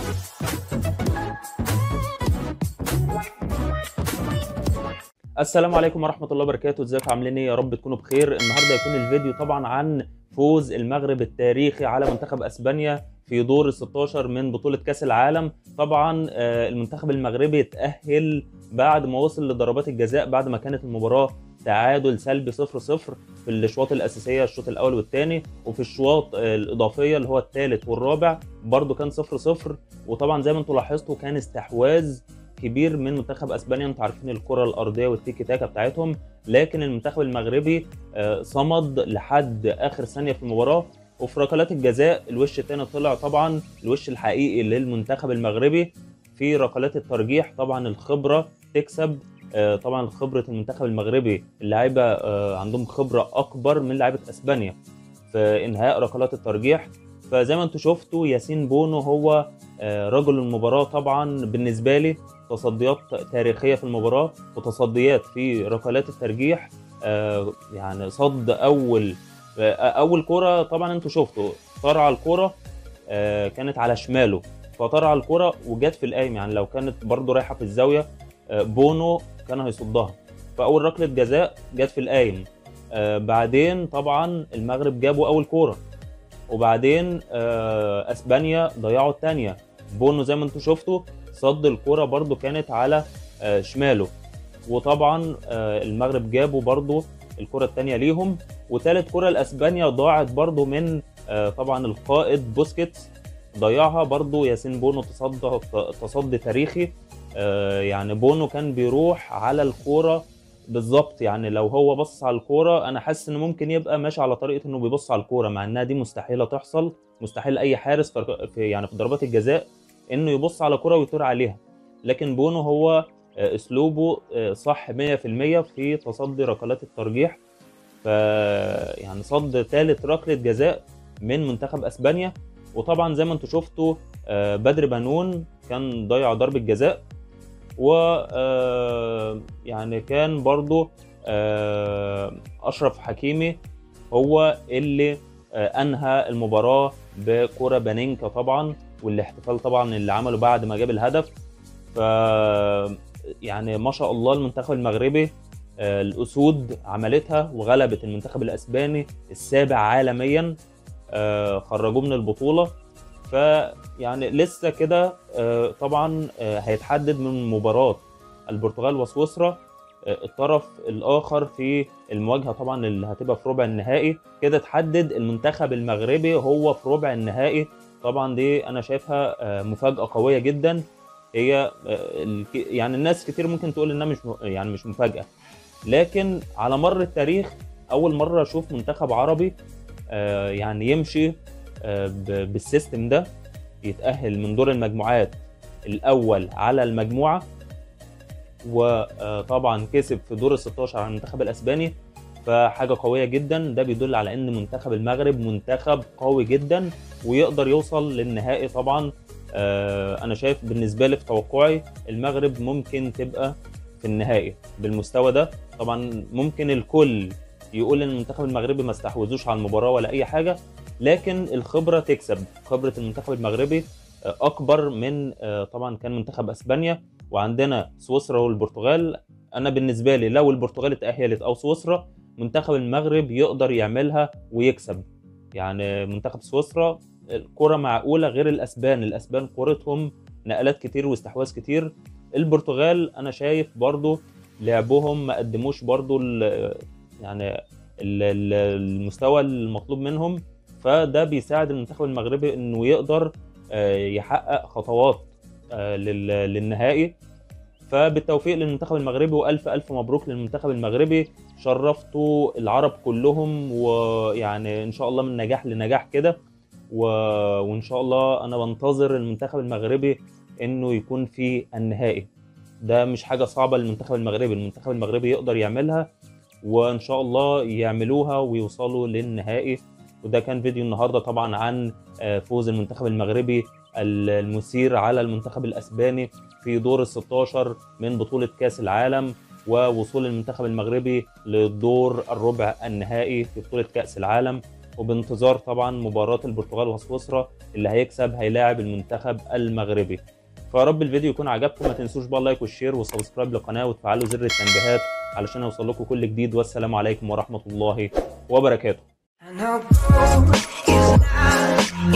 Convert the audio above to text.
السلام عليكم ورحمة الله وبركاته ازيكم عاملين ايه يا رب تكونوا بخير النهارده يكون الفيديو طبعا عن فوز المغرب التاريخي على منتخب اسبانيا في دور ال 16 من بطولة كأس العالم طبعا آه، المنتخب المغربي اتأهل بعد ما وصل لضربات الجزاء بعد ما كانت المباراة تعادل سلبي 0 0 في الاشواط الاساسيه الشوط الاول والثاني وفي الشواط آه، الاضافيه اللي هو الثالث والرابع برضو كان 0 0 وطبعا زي ما انتم لاحظتوا كان استحواذ كبير من منتخب اسبانيا انتوا عارفين الكره الارضيه والتيكي تاكا بتاعتهم لكن المنتخب المغربي آه، صمد لحد اخر ثانيه في المباراه وفي ركلات الجزاء الوش الثاني طلع طبعا الوش الحقيقي للمنتخب المغربي في ركلات الترجيح طبعا الخبره تكسب آه، طبعا خبره المنتخب المغربي اللعيبه آه، عندهم خبره اكبر من لعيبه اسبانيا في انهاء ركلات الترجيح فزي ما انتم شفتوا ياسين بونو هو آه، رجل المباراه طبعا بالنسبه لي تصديات تاريخيه في المباراه وتصديات في ركلات الترجيح آه، يعني صد اول آه، اول كره طبعا انتوا شفتوا طرع الكره آه، كانت على شماله فطرع الكره وجت في القايم يعني لو كانت برضو رايحه في الزاويه آه، بونو كان هيصدها فاول ركله جزاء جت في القايم آه، بعدين طبعا المغرب جابوا اول كوره وبعدين آه، اسبانيا ضيعوا الثانيه بونو زي ما انتم شفتوا صد الكوره برضو كانت على آه، شماله وطبعا آه، المغرب جابوا برضو الكره الثانيه ليهم وثالث كره لاسبانيا ضاعت برضو من آه، طبعا القائد بوسكيتس ضيعها برضو ياسين بونو تصدى تصدي تاريخي آه، يعني بونو كان بيروح على الكوره بالظبط يعني لو هو بص على الكوره انا حاسس انه ممكن يبقى ماشي على طريقه انه بيبص على الكوره مع انها دي مستحيله تحصل مستحيل اي حارس في في- يعني في ضربات الجزاء انه يبص على كوره ويطير عليها لكن بونو هو آه، اسلوبه آه، صح 100% في تصدي ركلات الترجيح ف يعني صد ثالث ركله جزاء من منتخب اسبانيا وطبعا زي ما انتم شفتوا آه، بدر بنون كان ضيع ضربه جزاء و آه، يعني كان برضو آه، اشرف حكيمي هو اللي آه، انهى المباراه بكره بانينكا طبعا والاحتفال طبعا اللي عمله بعد ما جاب الهدف ف يعني ما شاء الله المنتخب المغربي آه، الاسود عملتها وغلبت المنتخب الاسباني السابع عالميا آه، خرجوه من البطوله فيعني لسه كده آه، طبعا آه، هيتحدد من مباراه البرتغال وسويسرا آه، الطرف الاخر في المواجهه طبعا اللي هتبقى في ربع النهائي كده تحدد المنتخب المغربي هو في ربع النهائي طبعا دي انا شايفها آه، مفاجاه قويه جدا هي آه، الك- يعني الناس كتير ممكن تقول انها مش م- يعني مش مفاجاه لكن على مر التاريخ اول مره اشوف منتخب عربي آه، يعني يمشي آه، ب- بالسيستم ده يتاهل من دور المجموعات الاول على المجموعه وطبعا كسب في دور ال 16 على المنتخب الاسباني فحاجه قويه جدا ده بيدل على ان منتخب المغرب منتخب قوي جدا ويقدر يوصل للنهائي طبعا آه، انا شايف بالنسبه لي في توقعي المغرب ممكن تبقى في النهائي بالمستوى ده طبعا ممكن الكل يقول ان المنتخب المغربي ما استحوذوش على المباراه ولا اي حاجه لكن الخبره تكسب خبره المنتخب المغربي آه، اكبر من آه، طبعا كان منتخب اسبانيا وعندنا سويسرا والبرتغال انا بالنسبه لي لو البرتغال اتاهلت او سويسرا منتخب المغرب يقدر يعملها ويكسب يعني منتخب سويسرا الكره معقوله غير الاسبان الاسبان كورتهم نقلات كتير واستحواذ كتير البرتغال انا شايف برضو لعبهم ما قدموش برضو ال- يعني ال- ال- المستوى المطلوب منهم فده بيساعد المنتخب المغربي انه يقدر آه، يحقق خطوات آه، لل- للنهائي فبالتوفيق للمنتخب المغربي والف الف مبروك للمنتخب المغربي شرفتوا العرب كلهم ويعني ان شاء الله من نجاح لنجاح كده و... وان شاء الله انا بنتظر المنتخب المغربي انه يكون في النهائي ده مش حاجه صعبه للمنتخب المغربي المنتخب المغربي يقدر يعملها وان شاء الله يعملوها ويوصلوا للنهائي وده كان فيديو النهارده طبعا عن آه، فوز المنتخب المغربي المثير على المنتخب الاسباني في دور ال 16 من بطوله كاس العالم ووصول المنتخب المغربي لدور الربع النهائي في بطوله كاس العالم وبانتظار طبعا مباراة البرتغال وسويسرا اللي هيكسب هيلاعب المنتخب المغربي فيا رب الفيديو يكون عجبكم ما تنسوش بقى لايك والشير والسبسكرايب للقناة وتفعلوا زر التنبيهات علشان يوصل لكم كل جديد والسلام عليكم ورحمة الله وبركاته And how broke is not